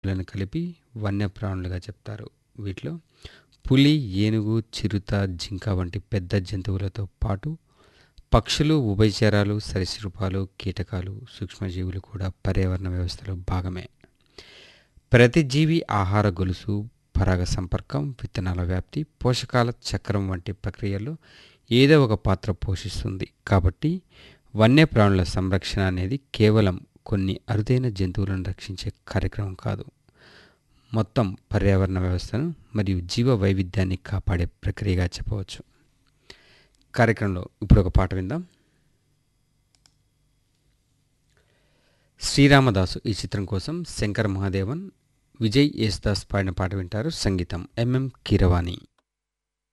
జంతువులను కలిపి వన్యప్రాణులుగా చెప్తారు వీటిలో పులి ఏనుగు చిరుత జింక వంటి పెద్ద జంతువులతో పాటు పక్షులు ఉభయచరాలు సరీసృపాలు కీటకాలు సూక్ష్మజీవులు కూడా పర్యావరణ వ్యవస్థలో భాగమే ప్రతి జీవి ఆహార గొలుసు పరాగ సంపర్కం విత్తనాల వ్యాప్తి పోషకాల చక్రం వంటి ప్రక్రియల్లో ఏదో ఒక పాత్ర పోషిస్తుంది కాబట్టి వన్యప్రాణుల సంరక్షణ అనేది కేవలం కొన్ని అరుదైన జంతువులను రక్షించే కార్యక్రమం కాదు మొత్తం పర్యావరణ వ్యవస్థను మరియు జీవ వైవిధ్యాన్ని కాపాడే ప్రక్రియగా చెప్పవచ్చు కార్యక్రమంలో ఇప్పుడు ఒక పాట విందాం శ్రీరామదాసు ఈ చిత్రం కోసం శంకర్ మహాదేవన్ విజయ్ యేసుదాస్ పాడిన పాట వింటారు సంగీతం ఎంఎం కీరవాణి